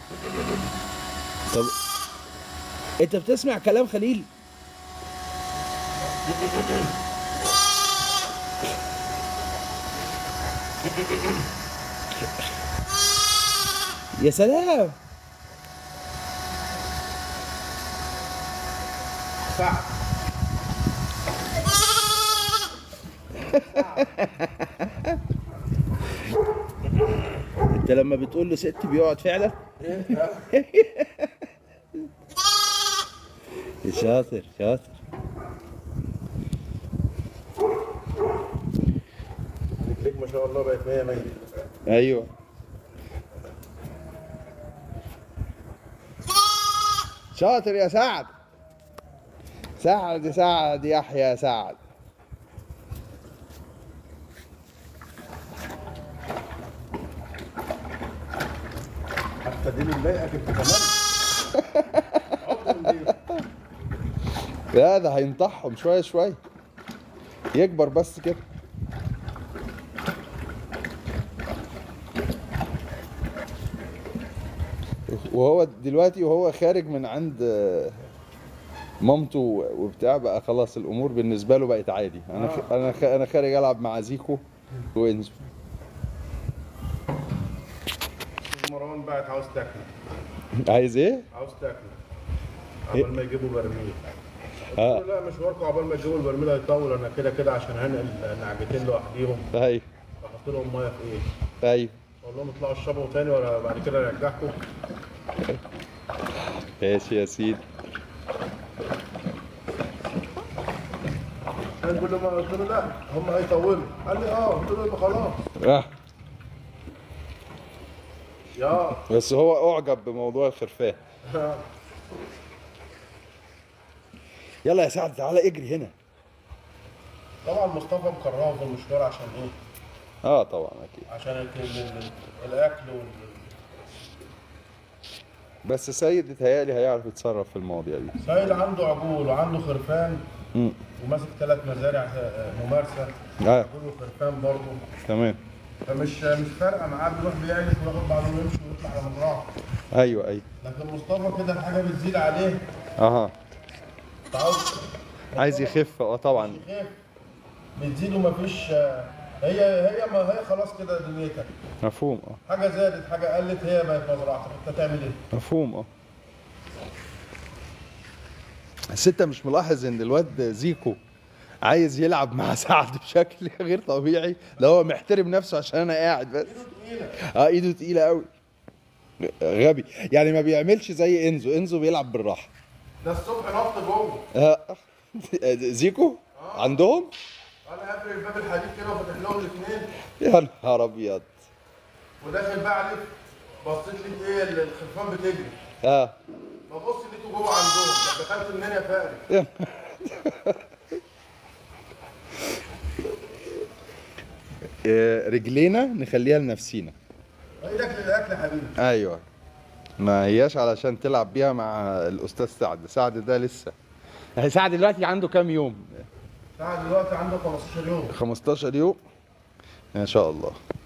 طب انت بتسمع كلام خليل يا سلام سعد انت لما بتقول له ست بيقعد فعلا شاطر شاطر رجليك ما شاء الله بقت 100 100 ايوه شاطر يا سعد سعد سعد يحيى سعد حتى دي اللي مضايقك انت كمان عمر مضايقك. لا ده هينطحهم شويه شويه يكبر بس كده وهو دلوقتي وهو خارج من عند مامته وبتاع بقى خلاص الامور بالنسبه له بقت عادي انا خ... انا خ... انا خارج العب مع زيكو وانزو استاذ مروان بقت عاوز تاكل عايز ايه؟ عاوز تاكل قبل ما يجيبوا برميل اه قلت له لا مشواركم عقبال ما تجيبوا البرميل هيطول انا كده كده عشان هنقل نعجتين لوحديهم ايوه احط لهم ميه في ايه ايوه اقول لهم اطلعوا اشربوا تاني ولا بعد كده ارجعكم ماشي يا سيدي انا كل ما قلت له لا هم هيطولوا قال لي اه قلت له يبقى خلاص آه. يا بس هو اعجب بموضوع الخرفان يلا يا سعد تعالى اجري هنا طبعا مصطفى مكرهه في المشوار عشان ايه؟ اه طبعا اكيد عشان ال- ال- ال- الاكل وال بس سيد يتهيألي هيعرف يتصرف في المواضيع دي سايل عنده عجول وعنده خرفان امم وماسك ثلاث مزارع آه، ممارسه اه عجول وخرفان برضه تمام فمش مش فارقه معاه بيروح بيعرف وياخد بعضه ويمشي ويطلع على مزرعه ايوه ايوه لكن مصطفى كده الحاجه بتزيد عليه اها تعود عايز يخف اه طبعا يخاف بتزيد ومفيش آه، هي هي ما هي خلاص كده دنيتك مفهوم اه حاجه زادت حاجه قلت هي بقت مزرعتك انت تعمل ايه؟ مفهوم اه بس انت مش ملاحظ ان الواد زيكو عايز يلعب مع سعد بشكل غير طبيعي ده هو محترم نفسه عشان انا قاعد بس تقيله اه ايده تقيله قوي غبي يعني ما بيعملش زي انزو انزو بيلعب بالراحه ده الصبح نط جوه آه. زيكو عندهم انا قافل الباب الحديد كده وفاتح لهم الاثنين يا نهار ابيض وداخل بقى عليك بصيت لقيت ايه الخرفان بتجري اه ببص لقيته جوه عندهم طب دخلت منين يا فارس؟ آه، رجلينا نخليها لنفسينا ايدك للاكل يا حبيبي ايوه ما هياش علشان تلعب بيها مع الاستاذ سعد سعد ده لسه يعني سعد دلوقتي عنده كام يوم تعال دلوقتي عندك 15 يوم 15 يوم ما شاء الله